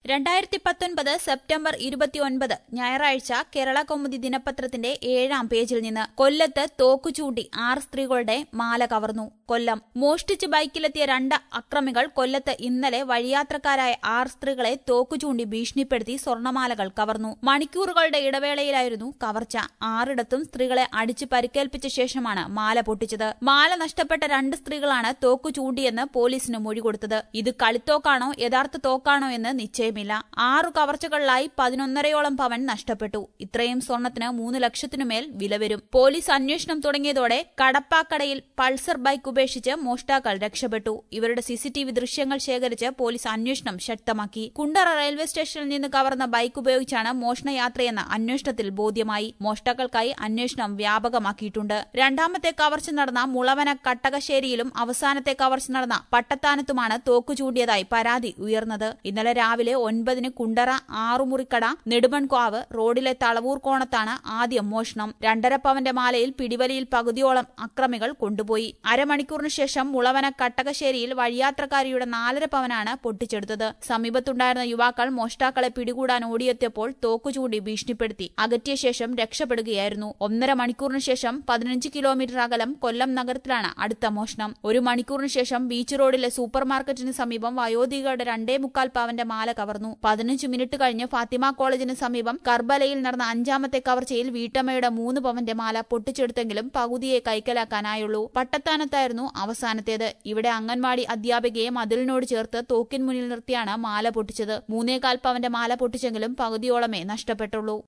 രണ്ടായിരത്തി പത്തൊൻപത് സെപ്റ്റംബർ ഇരുപത്തിയൊൻപത് ഞായറാഴ്ച കേരള കൗമുദി ദിനപത്രത്തിന്റെ ഏഴാം പേജിൽ നിന്ന് കൊല്ലത്ത് തോക്കുചൂണ്ടി ആറ് സ്ത്രീകളുടെ മാല കവർന്നു കൊല്ലം മോഷ്ടിച്ച് ബൈക്കിലെത്തിയ രണ്ട് അക്രമികൾ കൊല്ലത്ത് ഇന്നലെ വഴിയാത്രക്കാരായ ആറ് സ്ത്രീകളെ തോക്കുചൂണ്ടി ഭീഷണിപ്പെടുത്തി സ്വർണമാലകൾ കവർന്നു മണിക്കൂറുകളുടെ ഇടവേളയിലായിരുന്നു കവർച്ച ആറിടത്തും സ്ത്രീകളെ അടിച്ച് പരിക്കേൽപ്പിച്ച ശേഷമാണ് മാല പൊട്ടിച്ചത് മാല നഷ്ടപ്പെട്ട രണ്ട് സ്ത്രീകളാണ് തോക്കു ചൂണ്ടിയെന്ന് പോലീസിന് മൊഴി കൊടുത്തത് ഇത് കളിത്തോക്കാണോ യഥാർത്ഥ തോക്കാണോ എന്ന് നിശ്ചയമില്ല ആറു കവർച്ചകളിലായി പതിനൊന്നരയോളം പവൻ നഷ്ടപ്പെട്ടു ഇത്രയും സ്വർണത്തിന് മൂന്ന് ലക്ഷത്തിനുമേൽ വില വരും പോലീസ് അന്വേഷണം തുടങ്ങിയതോടെ കടപ്പാക്കടയിൽ പൾസർ ബൈക്ക് ഉപേക്ഷിച്ച് മോഷ്ടാക്കൾ രക്ഷപ്പെട്ടു ഇവരുടെ സിസിടിവി ദൃശ്യങ്ങൾ ശേഖരിച്ച് പോലീസ് അന്വേഷണം ശക്തമാക്കി കുണ്ടറ റെയിൽവേ സ്റ്റേഷനിൽ നിന്ന് കവർന്ന ബൈക്ക് ഉപയോഗിച്ചാണ് മോഷണയാത്രയെന്ന് അന്വേഷണത്തിൽ ബോധ്യമായി മോഷ്ടാക്കൾക്കായി അന്വേഷണം വ്യാപകമാക്കിയിട്ടുണ്ട് രണ്ടാമത്തെ കവർച്ച നടന്ന മുളവന കട്ടകശ്ശേരിയിലും അവസാനത്തെ കവർച്ച നടന്ന പട്ടത്താനത്തുമാണ് തോക്കു ചൂണ്ടിയതായി പരാതി ഉയർന്നത് ഇന്നലെ രാവിലെ ഒൻപതിന് കുണ്ടറ ആറുമുറിക്കട നെടുമൺകാവ് റോഡിലെ തളവൂർ കോണത്താണ് ആദ്യം മോഷണം രണ്ടര പവന്റെ മാലയിൽ പിടിവലിയിൽ പകുതിയോളം അക്രമികൾ കൊണ്ടുപോയി അരമണിക്കൂറിന് ശേഷം മുളവന കട്ടകശ്ശേരിയിൽ വഴിയാത്രക്കാരിയുടെ നാലര പവനാണ് പൊട്ടിച്ചെടുത്തത് സമീപത്തുണ്ടായിരുന്ന യുവാക്കൾ മോഷ്ടാക്കളെ പിടികൂടാൻ ഓടിയെത്തിയപ്പോൾ തോക്കു ചൂണ്ടി ഭീഷണിപ്പെടുത്തി അകറ്റിയ ശേഷം രക്ഷപ്പെടുകയായിരുന്നു ഒന്നര മണിക്കൂറിന് ശേഷം പതിനഞ്ച് കിലോമീറ്റർ അകലം കൊല്ലം നഗരത്തിലാണ് അടുത്ത മോഷണം ഒരു മണിക്കൂറിന് ശേഷം ബീച്ച് റോഡിലെ സൂപ്പർ മാർക്കറ്റിന് സമീപം വയോധികയുടെ രണ്ടേ മുക്കാൽ പവന്റെ മാല കവർന്നു പതിനഞ്ച് മിനിറ്റ് കഴിഞ്ഞ് ഫാത്തിമ കോളേജിന് സമീപം കർബലയിൽ നടന്ന അഞ്ചാമത്തെ കവർച്ചയിൽ വീട്ടമ്മയുടെ മൂന്ന് പവന്റെ മാല പൊട്ടിച്ചെടുത്തെങ്കിലും പകുതിയെ കൈക്കലാക്കാനായുള്ളൂ പട്ടത്താനത്തായിരുന്നു അവസാനത്തേത് ഇവിടെ അംഗൻവാടി അധ്യാപികയെ മതിലിനോട് ചേർത്ത് തോക്കിൻ മുന്നിൽ നിർത്തിയാണ് മാല പൊട്ടിച്ചത് മൂന്നേകാൽ പവന്റെ മാല പൊട്ടിച്ചെങ്കിലും പകുതിയോളമേ നഷ്ടപ്പെട്ടുള്ളൂ